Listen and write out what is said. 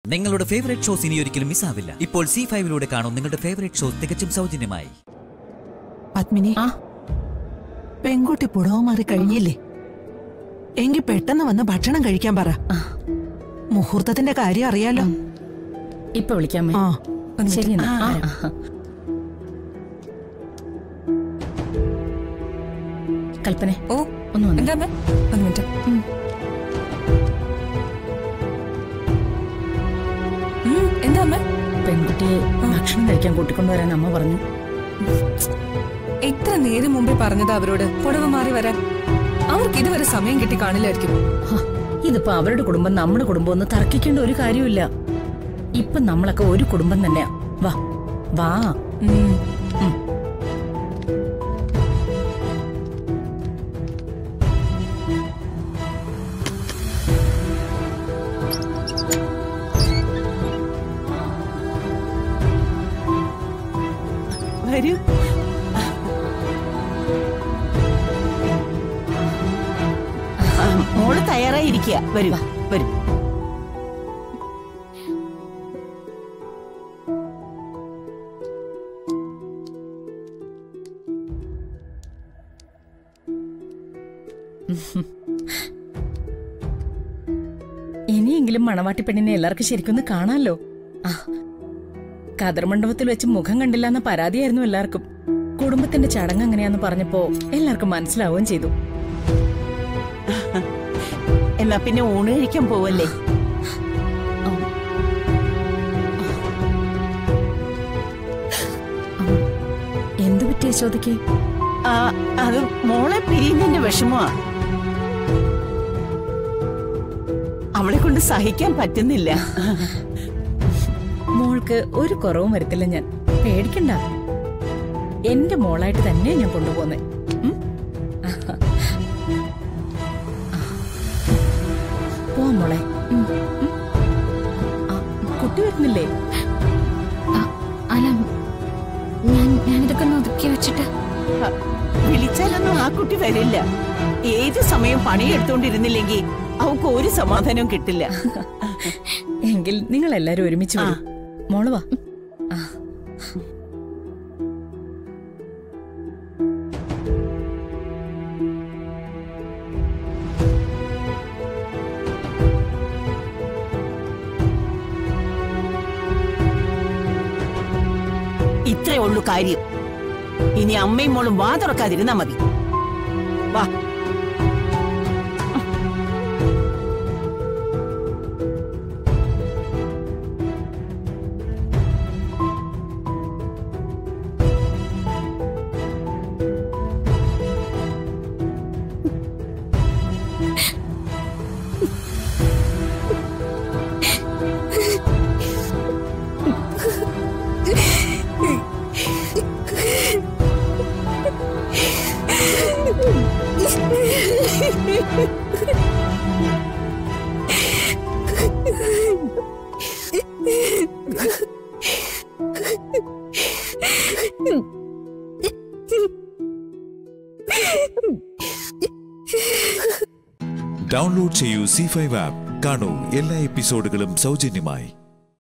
നിങ്ങളുടെ favourite shows ഇനി ഒരിക്കലും മിസ്സാവില്ല ഇപ്പോൾ സി ഫൈവിലൂടെ കാണും നിങ്ങളുടെ ഫേവറേറ്റ് ഷോസ് തികച്ചും സൗജന്യമായി പത്മിനി ആ പെൺകുട്ടി പുടവ് മാറി കഴിഞ്ഞില്ലേ എങ്കി പെട്ടെന്ന് വന്ന് ഭക്ഷണം കഴിക്കാൻ പറ മുഹൂർത്തത്തിന്റെ കാര്യം അറിയാലോ ഇപ്പൊ വിളിക്കാമേ ആ ശരി എന്നാ. ആ. ആ. കൽപ്പനെ ഓ ഒന്ന് വന്നേ. എന്താ അമ്മേ? ഒരു മിനിറ്റ് ഉം. ഉം, എന്താ അമ്മ പെൺകുട്ടിയെ ഭക്ഷണം കഴിക്കാൻ കൂട്ടിക്കൊണ്ടുവരാൻ അമ്മ പറഞ്ഞു എത്ര നേരം മുമ്പേ പറഞ്ഞതാ അവരോട് പുടവ് മാറി വരാൻ അവർക്ക് ഇതുവരെ സമയം കിട്ടി കാണില്ലായിരിക്കും ഹ, ഇതിപ്പോ അവരുടെ കുടുംബം നമ്മുടെ കുടുംബം ഒന്ന് തർക്കിക്കേണ്ട ഒരു കാര്യമില്ല ഇപ്പൊ നമ്മളൊക്കെ ഒരു കുടുംബം തന്നെയാ വാ വാ ഉം. ഉം. വരൂ ആ, മോള് തയ്യാറായിരിക്കുക വരൂ വരൂ ഇനിയെങ്കിലും മണവാട്ടി പെണ്ണിനെ എല്ലാവർക്കും ശരിക്കൊന്ന് കാണാമല്ലോ ആ കതർ മണ്ഡപത്തിൽ വെച്ച് മുഖം കണ്ടില്ല എന്ന പരാതിയായിരുന്നു എല്ലാവർക്കും കുടുംബത്തിന്റെ ചടങ്ങ് എങ്ങനെയാന്ന് പറഞ്ഞപ്പോ എല്ലാവർക്കും മനസ്സിലാവുകയും ചെയ്തു എന്നാ പിന്നെ ഊണ് കഴിക്കാൻ പോവല്ലേ എന്തു പറ്റി യശോദയ്ക്ക് ആ, അത് മോളെ പിരിയുന്നതിന്റെ വിഷമമാ അവളെ കൊണ്ട് സഹിക്കാൻ പറ്റുന്നില്ല മോൾക്ക് ഒരു കുറവും വരുത്തില്ല ഞാൻ പേടിക്കണ്ട എന്റെ മോളായിട്ട് തന്നെ ഞാൻ കൊണ്ടുപോന്നെ ഉം? പോവാം മോളെ ഉം. ഉം. ആ, കുട്ടി വരുന്നില്ലേ അല്ല ഞാൻ ഞാനിതൊക്കെ ഒന്ന് ഒതുക്കി വെച്ചിട്ട് ആ, വിളിച്ചാലൊന്നും ആ കുട്ടി വരില്ല ഏത് സമയം പണിയെടുത്തോണ്ടിരുന്നില്ലെങ്കിൽ അവൾക്ക് ഒരു സമാധാനവും കിട്ടില്ല എങ്കിൽ നിങ്ങൾ എല്ലാരും ഒരുമിച്ച് വരൂ മോള് വാ ആ. ഇത്രേ ഉള്ളൂ കാര്യം ഇനി അമ്മയും മോളും വാ തുറക്കാതിരുന്നാ മതി വാ ഡൗൺലോഡ് ചെയ്യൂ സി ഫൈവ് ആപ്പ് കാണൂ എല്ലാ എപ്പിസോഡുകളും സൗജന്യമായി